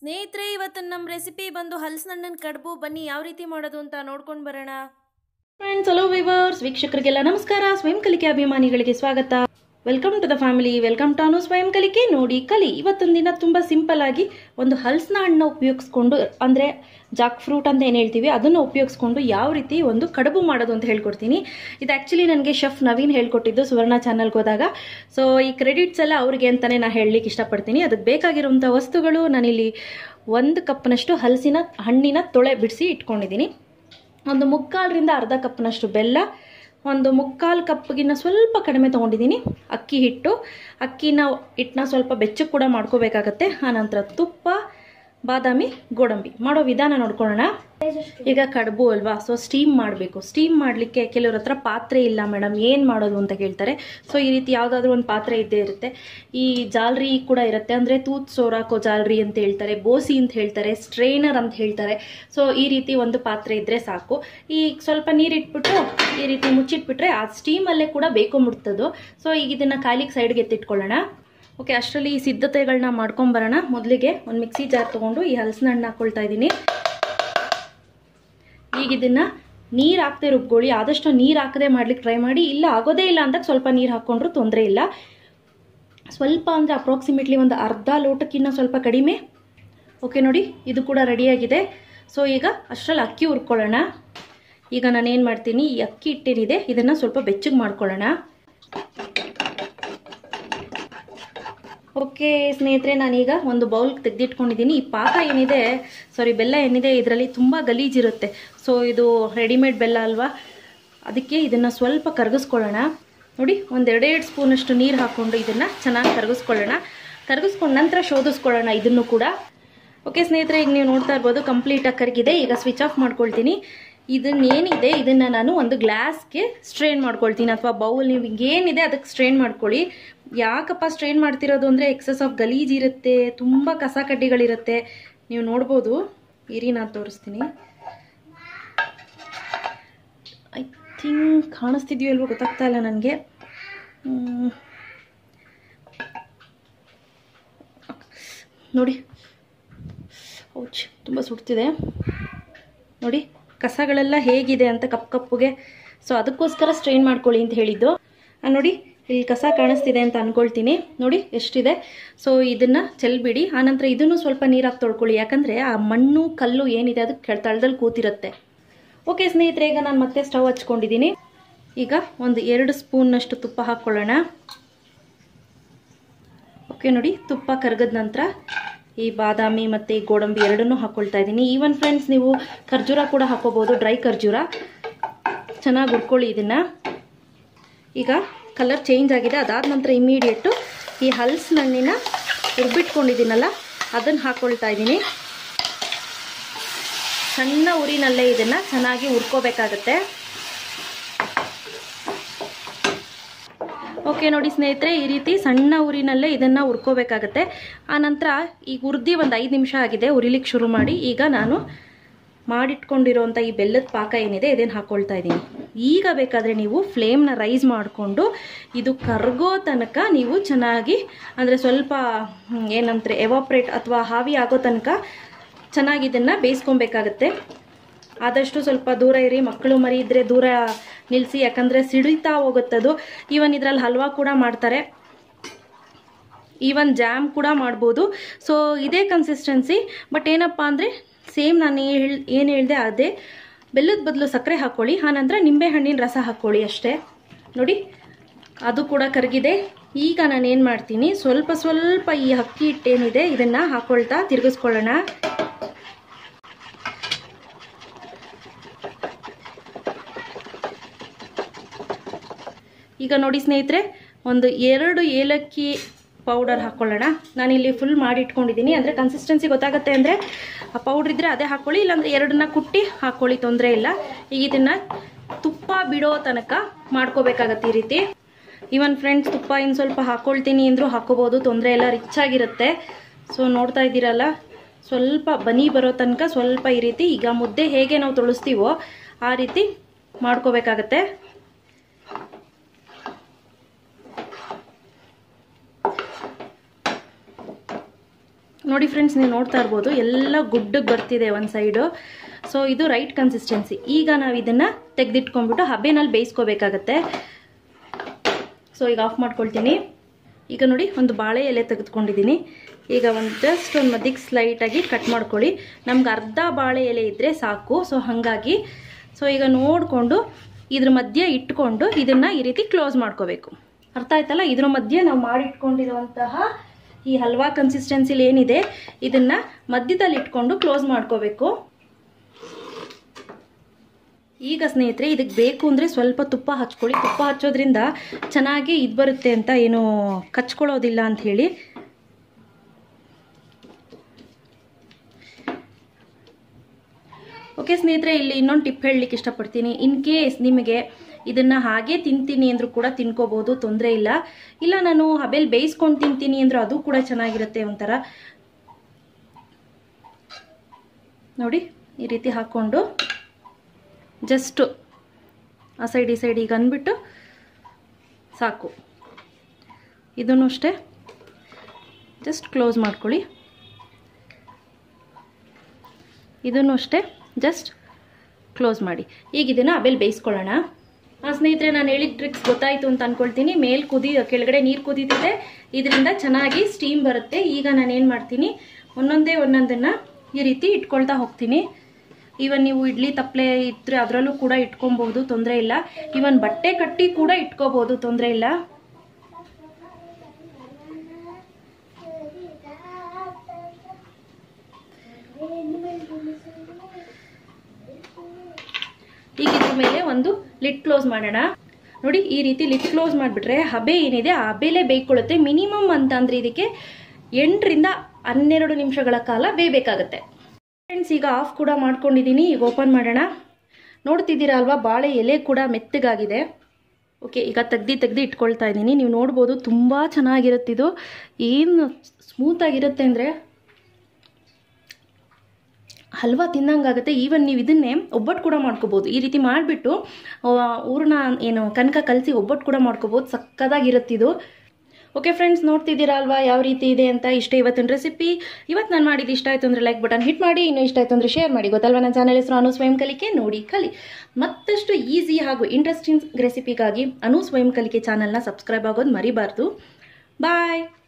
ಸ್ನೇಹಿತರೆ ಇವತ್ತು ನಮ್ಮ ರೆಸಿಪಿ ಬಂದು ಹಲಸಿನಣ್ಣನ ಕಡುಬು ಬನ್ನಿ ಯಾವ ರೀತಿ ಮಾಡೋದು ಅಂತ ನೋಡ್ಕೊಂಡು ಬರೋಣ ಫ್ರೆಂಡ್ಸ್ ಹಲೋ ವಿವರ್ಸ್ ವೀಕ್ಷಕರಿಗೆಲ್ಲ ನಮಸ್ಕಾರ ಸ್ವಯಂ ಕಲಿಕೆ ಅಭಿಮಾನಿಗಳಿಗೆ ಸ್ವಾಗತ welcome to the family welcome to Anu ಸ್ವಯಂ ಕಲಿಕೆ ನೋಡಿ ಕಲಿ ಇವತ್ತೊಂದು ದಿನ ತುಂಬ ಸಿಂಪಲ್ ಆಗಿ ಒಂದು ಹಲಸಿನ ಹಣ್ಣು ಉಪಯೋಗಿಸ್ಕೊಂಡು ಅಂದರೆ ಜಾಕ್ ಫ್ರೂಟ್ ಅಂತ ಏನು ಹೇಳ್ತೀವಿ ಅದನ್ನು ಉಪಯೋಗಿಸ್ಕೊಂಡು ಯಾವ ರೀತಿ ಒಂದು ಕಡುಬು ಮಾಡೋದು ಅಂತ ಹೇಳ್ಕೊಡ್ತೀನಿ ಇದು ಆ್ಯಕ್ಚುಲಿ ನನಗೆ ಶೆಫ್ ನವೀನ್ ಹೇಳ್ಕೊಟ್ಟಿದ್ದು ಸುವರ್ಣ ಚಾನಲ್ಗೆ ಹೋದಾಗ ಸೊ ಈ ಕ್ರೆಡಿಟ್ಸ್ ಎಲ್ಲ ಅವ್ರಿಗೆ ಅಂತಲೇ ನಾನು ಹೇಳಲಿಕ್ಕೆ ಇಷ್ಟಪಡ್ತೀನಿ ಅದಕ್ಕೆ ಬೇಕಾಗಿರುವಂಥ ವಸ್ತುಗಳು ನಾನಿಲ್ಲಿ ಒಂದು ಕಪ್ನಷ್ಟು ಹಲಸಿನ ಹಣ್ಣಿನ ತೊಳೆ ಬಿಡಿಸಿ ಇಟ್ಕೊಂಡಿದ್ದೀನಿ ಒಂದು ಮುಕ್ಕಾಲರಿಂದ ಅರ್ಧ ಕಪ್ನಷ್ಟು ಬೆಲ್ಲ ಒಂದು ಮುಕ್ಕಾಲು ಕಪ್ಗಿನ್ನ ಸ್ವಲ್ಪ ಕಡಿಮೆ ತೊಗೊಂಡಿದ್ದೀನಿ ಅಕ್ಕಿ ಹಿಟ್ಟು ಅಕ್ಕಿನ ಹಿಟ್ಟನ್ನ ಸ್ವಲ್ಪ ಬೆಚ್ಚಗೆ ಕೂಡ ಮಾಡ್ಕೋಬೇಕಾಗತ್ತೆ ಆನಂತರ ತುಪ್ಪ ಬಾದಾಮಿ ಗೋಡಂಬಿ ಮಾಡೋ ವಿಧಾನ ನೋಡ್ಕೊಳ್ಳೋಣ ಈಗ ಕಡುಬು ಅಲ್ವಾ ಸೊ ಸ್ಟೀಮ್ ಮಾಡಬೇಕು ಸ್ಟೀಮ್ ಮಾಡಲಿಕ್ಕೆ ಕೆಲವ್ರ ಹತ್ರ ಪಾತ್ರೆ ಇಲ್ಲ ಮೇಡಮ್ ಏನು ಮಾಡೋದು ಅಂತ ಕೇಳ್ತಾರೆ ಸೊ ಈ ರೀತಿ ಯಾವುದಾದ್ರೂ ಒಂದು ಪಾತ್ರೆ ಇದ್ದೇ ಇರುತ್ತೆ ಈ ಜಾಲ್ರಿ ಕೂಡ ಇರುತ್ತೆ ಅಂದರೆ ತೂತ್ ಸೋರಾಕೋ ಜಾಲ್ರಿ ಅಂತ ಹೇಳ್ತಾರೆ ಬೋಸಿ ಅಂತ ಹೇಳ್ತಾರೆ ಸ್ಟ್ರೈನರ್ ಅಂತ ಹೇಳ್ತಾರೆ ಸೊ ಈ ರೀತಿ ಒಂದು ಪಾತ್ರೆ ಇದ್ದರೆ ಸಾಕು ಈ ಸ್ವಲ್ಪ ನೀರಿಟ್ಬಿಟ್ಟು ಈ ರೀತಿ ಮುಚ್ಚಿಟ್ಬಿಟ್ರೆ ಆ ಸ್ಟೀಮಲ್ಲೇ ಕೂಡ ಬೇಕೊಂಬಿಡ್ತದು ಸೊ ಈಗ ಇದನ್ನು ಖಾಲಿಗೆ ಸೈಡ್ಗೆ ಎತ್ತಿಟ್ಕೊಳ್ಳೋಣ ಓಕೆ ಅಷ್ಟರಲ್ಲಿ ಈ ಸಿದ್ಧತೆಗಳನ್ನ ಮಾಡ್ಕೊಂಬರೋಣ ಮೊದಲಿಗೆ ಒಂದು ಮಿಕ್ಸಿ ಜಾರ್ ತೊಗೊಂಡು ಈ ಹಲಸಿನ ಹಣ್ಣು ಹಾಕ್ಕೊಳ್ತಾ ಇದ್ದೀನಿ ಈಗ ಇದನ್ನು ನೀರು ಹಾಕದೆ ರುಬ್ಕೊಳ್ಳಿ ಆದಷ್ಟು ನೀರು ಹಾಕದೆ ಮಾಡ್ಲಿಕ್ಕೆ ಟ್ರೈ ಮಾಡಿ ಇಲ್ಲ ಆಗೋದೇ ಇಲ್ಲ ಅಂದಾಗ ಸ್ವಲ್ಪ ನೀರು ಹಾಕ್ಕೊಂಡ್ರು ತೊಂದರೆ ಇಲ್ಲ ಸ್ವಲ್ಪ ಅಂದರೆ ಅಪ್ರಾಕ್ಸಿಮೇಟ್ಲಿ ಒಂದು ಅರ್ಧ ಲೋಟಕ್ಕಿಂತ ಸ್ವಲ್ಪ ಕಡಿಮೆ ಓಕೆ ನೋಡಿ ಇದು ಕೂಡ ರೆಡಿಯಾಗಿದೆ ಸೊ ಈಗ ಅಷ್ಟರಲ್ಲಿ ಅಕ್ಕಿ ಹುರ್ಕೊಳ್ಳೋಣ ಈಗ ನಾನೇನು ಮಾಡ್ತೀನಿ ಈ ಅಕ್ಕಿ ಹಿಟ್ಟೇನಿದೆ ಇದನ್ನು ಸ್ವಲ್ಪ ಬೆಚ್ಚಗೆ ಮಾಡ್ಕೊಳ್ಳೋಣ ಓಕೆ ಸ್ನೇಹಿತರೆ ನಾನೀಗ ಒಂದು ಬೌಲ್ ತೆಗೆದಿಟ್ಕೊಂಡಿದ್ದೀನಿ ಈ ಪಾಕ ಏನಿದೆ ಸಾರಿ ಬೆಲ್ಲ ಏನಿದೆ ಇದರಲ್ಲಿ ತುಂಬ ಗಲೀಜಿರುತ್ತೆ ಸೊ ಇದು ರೆಡಿಮೇಡ್ ಬೆಲ್ಲ ಅಲ್ವಾ ಅದಕ್ಕೆ ಇದನ್ನು ಸ್ವಲ್ಪ ಕರಗಿಸ್ಕೊಳ್ಳೋಣ ನೋಡಿ ಒಂದು ಎರಡೆರಡು ಸ್ಪೂನಷ್ಟು ನೀರು ಹಾಕ್ಕೊಂಡು ಇದನ್ನು ಚೆನ್ನಾಗಿ ಕರಗಿಸ್ಕೊಳ್ಳೋಣ ಕರಗಿಸ್ಕೊಂಡ ನಂತರ ಶೋಧಿಸ್ಕೊಳ್ಳೋಣ ಇದನ್ನು ಕೂಡ ಓಕೆ ಸ್ನೇಹಿತರೆ ಈಗ ನೀವು ನೋಡ್ತಾ ಇರ್ಬೋದು ಕಂಪ್ಲೀಟಾಗಿ ಕರಗಿದೆ ಈಗ ಸ್ವಿಚ್ ಆಫ್ ಮಾಡ್ಕೊಳ್ತೀನಿ ಇದನ್ನೇನಿದೆ ಇದನ್ನು ನಾನು ಒಂದು ಗ್ಲಾಸ್ಗೆ ಸ್ಟ್ರೈನ್ ಮಾಡ್ಕೊಳ್ತೀನಿ ಅಥವಾ ಬೌಲ್ ನೀವು ಏನಿದೆ ಅದಕ್ಕೆ ಸ್ಟ್ರೈನ್ ಮಾಡ್ಕೊಳ್ಳಿ ಯಾಕಪ್ಪ ಸ್ಟ್ರೈನ್ ಮಾಡ್ತಿರೋದು ಅಂದರೆ ಎಕ್ಸಸ್ ಆಫ್ ಗಲೀಜ್ ಇರುತ್ತೆ ತುಂಬ ಕಸ ಕಡ್ಡಿಗಳಿರುತ್ತೆ ನೀವು ನೋಡ್ಬೋದು ಇರಿ ನಾನು ತೋರಿಸ್ತೀನಿ ಐ ಥಿಂಕ್ ಕಾಣಿಸ್ತಿದ್ಯೋ ಇಲ್ವೋ ಗೊತ್ತಾಗ್ತಾ ಇಲ್ಲ ನನಗೆ ನೋಡಿ ಔಚ್ ತುಂಬ ಸುಡ್ತಿದೆ ನೋಡಿ ಕಸಗಳೆಲ್ಲ ಹೇಗಿದೆ ಅಂತ ಕಪ್ಪು ಕಪ್ಪುಗೆ ಸೊ ಅದಕ್ಕೋಸ್ಕರ ಸ್ಟ್ರೈನ್ ಮಾಡ್ಕೊಳ್ಳಿ ಅಂತ ಹೇಳಿದ್ದು ಆ, ನೋಡಿ ಇಲ್ಲಿ ಕಸ ಕಾಣಿಸ್ತಿದೆ ಅಂತ ಅನ್ಕೊಳ್ತೀನಿ ನೋಡಿ ಎಷ್ಟಿದೆ ಸೊ ಇದನ್ನು ಚೆಲ್ಬಿಡಿ ಆನಂತರ ಇದನ್ನು ಸ್ವಲ್ಪ ನೀರಾಗಿ ತೊಳ್ಕೊಳ್ಳಿ ಯಾಕಂದರೆ ಆ ಮಣ್ಣು ಕಲ್ಲು ಏನಿದೆ ಅದು ಕೆಳ ತಳದಲ್ಲಿ ಕೂತಿರುತ್ತೆ ಓಕೆ ಸ್ನೇಹಿತರೆ ಈಗ ನಾನು ಮತ್ತೆ ಸ್ಟವ್ ಹಚ್ಕೊಂಡಿದ್ದೀನಿ ಈಗ ಒಂದು ಎರಡು ಸ್ಪೂನ್ನಷ್ಟು ತುಪ್ಪ ಹಾಕ್ಕೊಳ್ಳೋಣ ಓಕೆ ನೋಡಿ ತುಪ್ಪ ಕರಗದ ನಂತರ ಈ ಬಾದಾಮಿ ಮತ್ತು ಈ ಗೋಡಂಬಿ ಎರಡನ್ನೂ ಹಾಕ್ಕೊಳ್ತಾ ಇದ್ದೀನಿ ಈವನ್ ಫ್ರೆಂಡ್ಸ್ ನೀವು ಖರ್ಜೂರ ಕೂಡ ಹಾಕೋಬೋದು ಡ್ರೈ ಖರ್ಜೂರ ಚೆನ್ನಾಗಿ ಹುರ್ಕೊಳ್ಳಿ ಇದನ್ನು ಈಗ ಕಲರ್ ಚೇಂಜ್ ಆಗಿದೆ ಅದಾದ ನಂತರ ಇಮಿಡಿಯೇಟು ಈ ಹಲ್ಸಿನ ಹಣ್ಣಿನ ರುಬ್ಬಿಟ್ಕೊಂಡಿದ್ದೀನಲ್ಲ ಅದನ್ನು ಹಾಕ್ಕೊಳ್ತಾ ಇದ್ದೀನಿ ಸಣ್ಣ ಉರಿನಲ್ಲೇ ಇದನ್ನು ಚೆನ್ನಾಗಿ ಹುರ್ಕೋಬೇಕಾಗತ್ತೆ ಓಕೆ ನೋಡಿ ಸ್ನೇಹಿತರೆ ಈ ರೀತಿ ಸಣ್ಣ ಉರಿನಲ್ಲೇ ಇದನ್ನು ಹುರ್ಕೋಬೇಕಾಗತ್ತೆ ಆನಂತರ ಈಗ ಹುರ್ದಿ ಒಂದು ಐದು ನಿಮಿಷ ಆಗಿದೆ ಉರಿಲಿಕ್ಕೆ ಶುರು ಮಾಡಿ ಈಗ ನಾನು ಮಾಡಿಟ್ಕೊಂಡಿರೋಂಥ ಈ ಬೆಲ್ಲದ ಪಾಕ ಏನಿದೆ ಇದನ್ನು ಹಾಕ್ಕೊಳ್ತಾ ಇದ್ದೀನಿ ಈಗ ಬೇಕಾದರೆ ನೀವು ಫ್ಲೇಮ್ನ ರೈಸ್ ಮಾಡಿಕೊಂಡು ಇದು ಕರ್ಗೋ ತನಕ ನೀವು ಚೆನ್ನಾಗಿ ಅಂದರೆ ಸ್ವಲ್ಪ ಹ್ಮ್, ಏನಂತಾರೆ ಎವಾಪ್ರೇಟ್ ಅಥವಾ ಹಾವಿ ಆಗೋ ತನಕ ಚೆನ್ನಾಗಿ ಇದನ್ನು ಬೇಯಿಸ್ಕೊಬೇಕಾಗತ್ತೆ ಆದಷ್ಟು ಸ್ವಲ್ಪ ದೂರ ಇರಿ ಮಕ್ಕಳು ಮರಿ ಇದ್ದರೆ ದೂರ ನಿಲ್ಲಿಸಿ ಯಾಕಂದರೆ ಸಿಡಿತಾ ಹೋಗುತ್ತದು ಈವನ್ ಇದರಲ್ಲಿ ಹಲ್ವಾ ಕೂಡ ಮಾಡ್ತಾರೆ ಈವನ್ ಜಾಮ್ ಕೂಡ ಮಾಡ್ಬೋದು ಸೊ ಇದೇ ಕನ್ಸಿಸ್ಟೆನ್ಸಿ ಬಟ್ ಏನಪ್ಪ ಅಂದರೆ ಸೇಮ್ ನಾನು ಹೇಳ್ ಏನು ಹೇಳಿದೆ ಅದೇ ಬೆಲ್ಲದ ಬದಲು ಸಕ್ಕರೆ ಹಾಕ್ಕೊಳ್ಳಿ ಆನಂತರ ನಿಂಬೆ ಹಣ್ಣಿನ ರಸ ಹಾಕ್ಕೊಳ್ಳಿ ಅಷ್ಟೇ ನೋಡಿ ಅದು ಕೂಡ ಕರಗಿದೆ ಈಗ ನಾನು ಏನು ಮಾಡ್ತೀನಿ ಸ್ವಲ್ಪ ಸ್ವಲ್ಪ ಈ ಅಕ್ಕಿ ಹಿಟ್ಟೇನಿದೆ ಇದನ್ನು ಹಾಕ್ಕೊಳ್ತಾ ತಿರುಗಿಸ್ಕೊಳ್ಳೋಣ ಈಗ ನೋಡಿ ಸ್ನೇಹಿತರೆ ಒಂದು ಎರಡು ಏಲಕ್ಕಿ ಪೌಡರ್ ಹಾಕ್ಕೊಳ್ಳೋಣ ನಾನಿಲ್ಲಿ ಫುಲ್ ಮಾಡಿ ಇಟ್ಕೊಂಡಿದ್ದೀನಿ ಅಂದರೆ ಕನ್ಸಿಸ್ಟೆನ್ಸಿ ಗೊತ್ತಾಗುತ್ತೆ ಅಂದರೆ ಆ ಪೌಡ್ರ್ ಇದ್ದರೆ ಅದೇ ಹಾಕ್ಕೊಳ್ಳಿ ಇಲ್ಲಾಂದರೆ ಎರಡನ್ನ ಕುಟ್ಟಿ ಹಾಕ್ಕೊಳ್ಳಿ ತೊಂದರೆ ಇಲ್ಲ ಈಗ ಇದನ್ನು ತುಪ್ಪ ಬಿಡೋ ತನಕ ಮಾಡ್ಕೋಬೇಕಾಗತ್ತೆ ಈ ರೀತಿ ಈವನ್ ಫ್ರೆಂಡ್ಸ್ ತುಪ್ಪ ಇನ್ನು ಸ್ವಲ್ಪ ಹಾಕ್ಕೊಳ್ತೀನಿ ಅಂದರೂ ಹಾಕ್ಕೋಬೋದು ತೊಂದರೆ ಇಲ್ಲ ರಿಚ್ ಆಗಿರುತ್ತೆ ಸೊ ನೋಡ್ತಾ ಇದ್ದೀರಲ್ಲ ಸ್ವಲ್ಪ ಬನಿ ಬರೋ ತನಕ ಸ್ವಲ್ಪ ಈ ರೀತಿ ಈಗ ಮುದ್ದೆ ಹೇಗೆ ನಾವು ತೊಳಸ್ತೀವೋ ಆ ರೀತಿ ಮಾಡ್ಕೋಬೇಕಾಗತ್ತೆ ನೋಡಿ ಫ್ರೆಂಡ್ಸ್ ನೀವು ನೋಡ್ತಾ ಇರ್ಬೋದು ಎಲ್ಲ ಗುಡ್ಡಕ್ಕೆ ಬರ್ತಿದೆ ಒಂದು ಸೈಡು ಸೊ ಇದು ರೈಟ್ ಕನ್ಸಿಸ್ಟೆನ್ಸಿ ಈಗ ನಾವು ಇದನ್ನು ತೆಗೆದಿಟ್ಕೊಂಡ್ಬಿಟ್ಟು ಹಬೆನಲ್ಲಿ ಬೇಯಿಸ್ಕೋಬೇಕಾಗತ್ತೆ ಸೊ ಈಗ ಆಫ್ ಮಾಡ್ಕೊಳ್ತೀನಿ ಈಗ ನೋಡಿ ಒಂದು ಬಾಳೆ ಎಲೆ ತೆಗೆದುಕೊಂಡಿದ್ದೀನಿ ಈಗ ಒಂದು ಜಸ್ಟ್ ಒಂದು ಮಧ್ಯಕ್ಕೆ ಸ್ಲೈಟಾಗಿ ಕಟ್ ಮಾಡ್ಕೊಳ್ಳಿ ನಮ್ಗೆ ಅರ್ಧ ಬಾಳೆ ಎಲೆ ಇದ್ದರೆ ಸಾಕು ಸೊ ಹಾಗಾಗಿ ಸೊ ಈಗ ನೋಡಿಕೊಂಡು ಇದ್ರ ಮಧ್ಯೆ ಇಟ್ಕೊಂಡು ಇದನ್ನು ಈ ರೀತಿ ಕ್ಲೋಸ್ ಮಾಡ್ಕೋಬೇಕು ಅರ್ಥ ಆಯ್ತಲ್ಲ ಇದ್ರ ಮಧ್ಯೆ ನಾವು ಮಾಡಿಟ್ಕೊಂಡಿರುವಂತಹ ಈ ಹಲ್ವಾ ಕನ್ಸಿಸ್ಟೆನ್ಸಿಲಿ ಏನಿದೆ ಇದನ್ನು ಮಧ್ಯದಲ್ಲಿ ಇಟ್ಕೊಂಡು ಕ್ಲೋಸ್ ಮಾಡ್ಕೋಬೇಕು ಈಗ ಸ್ನೇಹಿತರೆ ಇದಕ್ಕೆ ಬೇಕು ಅಂದರೆ ಸ್ವಲ್ಪ ತುಪ್ಪ ಹಚ್ಕೊಳ್ಳಿ ತುಪ್ಪ ಹಚ್ಚೋದ್ರಿಂದ ಚೆನ್ನಾಗಿ ಇದು ಬರುತ್ತೆ ಅಂತ ಏನು ಕಚ್ಕೊಳ್ಳೋದಿಲ್ಲ ಅಂತ ಹೇಳಿ ಓಕೆ ಸ್ನೇಹಿತರೆ ಇಲ್ಲಿ ಇನ್ನೊಂದು ಟಿಪ್ ಹೇಳಲಿಕ್ಕೆ ಇಷ್ಟಪಡ್ತೀನಿ ಇನ್ ಕೇಸ್ ನಿಮಗೆ ಇದನ್ನು ಹಾಗೆ ತಿಂತೀನಿ ಅಂದರೂ ಕೂಡ ತಿನ್ಕೋಬೋದು ತೊಂದರೆ ಇಲ್ಲ ಇಲ್ಲ ನಾನು ಹಬೇಲ್ ಬೇಯಿಸ್ಕೊಂಡು ತಿಂತೀನಿ ಅಂದರೂ ಅದು ಕೂಡ ಚೆನ್ನಾಗಿರುತ್ತೆ ಒಂಥರ ನೋಡಿ ಈ ರೀತಿ ಹಾಕ್ಕೊಂಡು ಜಸ್ಟು ಆ ಸೈಡ್ ಈ ಸೈಡ್ ಈಗ ಅಂದ್ಬಿಟ್ಟು ಸಾಕು ಇದನ್ನು ಅಷ್ಟೇ ಜಸ್ಟ್ ಕ್ಲೋಸ್ ಮಾಡ್ಕೊಳ್ಳಿ ಇದನ್ನು ಅಷ್ಟೇ ಜಸ್ಟ್ ಕ್ಲೋಸ್ ಮಾಡಿ ಈಗ ಇದನ್ನು ಆಮೇಲೆ ಬೇಯಿಸ್ಕೊಳ್ಳೋಣ ಆ ಸ್ನೇಹಿತರೆ ನಾನು ಹೇಳಿದ ಟ್ರಿಕ್ಸ್ ಗೊತ್ತಾಯಿತು ಅಂತ ಅಂದ್ಕೊಳ್ತೀನಿ ಮೇಲ್ ಕುದಿ ಕೆಳಗಡೆ ನೀರು ಕುದೀತಿದೆ ಇದರಿಂದ ಚೆನ್ನಾಗಿ ಸ್ಟೀಮ್ ಬರುತ್ತೆ ಈಗ ನಾನು ಏನು ಮಾಡ್ತೀನಿ ಒಂದೊಂದೇ ಒಂದೊಂದನ್ನು ಈ ರೀತಿ ಇಟ್ಕೊಳ್ತಾ ಹೋಗ್ತೀನಿ ಈವನ್ ನೀವು ಇಡ್ಲಿ ತಪ್ಪಲೆ ಇಟ್ಟರೆ ಅದರಲ್ಲೂ ಕೂಡ ಇಟ್ಕೊಬಹುದು ತೊಂದರೆ ಇಲ್ಲ ಈವನ್ ಬಟ್ಟೆ ಕಟ್ಟಿ ಕೂಡ ಇಟ್ಕೋಬಹುದು ತೊಂದರೆ ಇಲ್ಲ ಈಗ ಇದ್ರ ಮೇಲೆ ಒಂದು ಲಿಡ್ ಕ್ಲೋಸ್ ಮಾಡೋಣ ನೋಡಿ ಈ ರೀತಿ ಲಿಡ್ ಕ್ಲೋಸ್ ಮಾಡಿಬಿಟ್ರೆ ಹಬೆ ಏನಿದೆ ಆ ಹಬೆಲೆ ಬೇಯ್ಕೊಳ್ಳುತ್ತೆ ಮಿನಿಮಮ್ ಅಂತ ಅಂದ್ರೆ ಇದಕ್ಕೆ ಎಂಟರಿಂದ ಹನ್ನೆರಡು ನಿಮಿಷಗಳ ಕಾಲ ಬೇಯಬೇಕಾಗತ್ತೆ ಫ್ರೆಂಡ್ಸ್ ಈಗ ಆಫ್ ಕೂಡ ಮಾಡ್ಕೊಂಡಿದ್ದೀನಿ ಈಗ ಓಪನ್ ಮಾಡೋಣ ನೋಡ್ತಿದ್ದೀರಾ ಅಲ್ವಾ ಬಾಳೆ ಎಲೆ ಕೂಡ ಮೆತ್ತಗಾಗಿದೆ ಓಕೆ ಈಗ ತೆಗ್ದು ತೆಗ್ದು ಇಟ್ಕೊಳ್ತಾ ಇದ್ದೀನಿ ನೀವು ನೋಡ್ಬೋದು ತುಂಬ ಚೆನ್ನಾಗಿರುತ್ತಿದು ಏನು ಸ್ಮೂತಾಗಿರುತ್ತೆ ಅಂದರೆ ಹಲ್ವಾ ತಿನ್ನಂಗಾಗುತ್ತೆ ಈವನ್ ನೀವು ಇದನ್ನೇ ಒಬ್ಬಟ್ಟು ಕೂಡ ಮಾಡ್ಕೋಬೋದು ಈ ರೀತಿ ಮಾಡಿಬಿಟ್ಟು ಊರನ್ನ ಏನು ಕನಕ ಕಲಸಿ ಒಬ್ಬಟ್ಟು ಕೂಡ ಮಾಡ್ಕೋಬೋದು ಸಕ್ಕದಾಗಿರುತ್ತಿದು ಓಕೆ ಫ್ರೆಂಡ್ಸ್ ನೋಡ್ತಿದ್ದೀರಾ ಅಲ್ವಾ ಯಾವ ರೀತಿ ಇದೆ ಅಂತ ಇಷ್ಟ ಇವತ್ತಿನ ರೆಸಿಪಿ ಇವತ್ತು ನಾನು ಮಾಡಿದ್ದು ಇಷ್ಟ ಆಯಿತು ಅಂದರೆ ಲೈಕ್ ಬಟನ್ ಹಿಟ್ ಮಾಡಿ ಇನ್ನೂ ಇಷ್ಟ ಆಯಿತು ಅಂದರೆ ಶೇರ್ ಮಾಡಿ ಗೊತ್ತಲ್ವಾ ನನ್ನ ಚಾನಲ್ ಹೆಸರು ಅನು ಸ್ವಯಂ ಕಲಿಕೆ ನೋಡಿ ಕಲಿ ಮತ್ತಷ್ಟು ಈಸಿ ಹಾಗೂ ಇಂಟ್ರೆಸ್ಟಿಂಗ್ ರೆಸಿಪಿಗಾಗಿ ಅನು ಸ್ವಯಂ ಕಲಿಕೆ ಚಾನಲ್ನ ಸಬ್ಸ್ಕ್ರೈಬ್ ಆಗೋದು ಮರಿಬಾರ್ದು ಬಾಯ್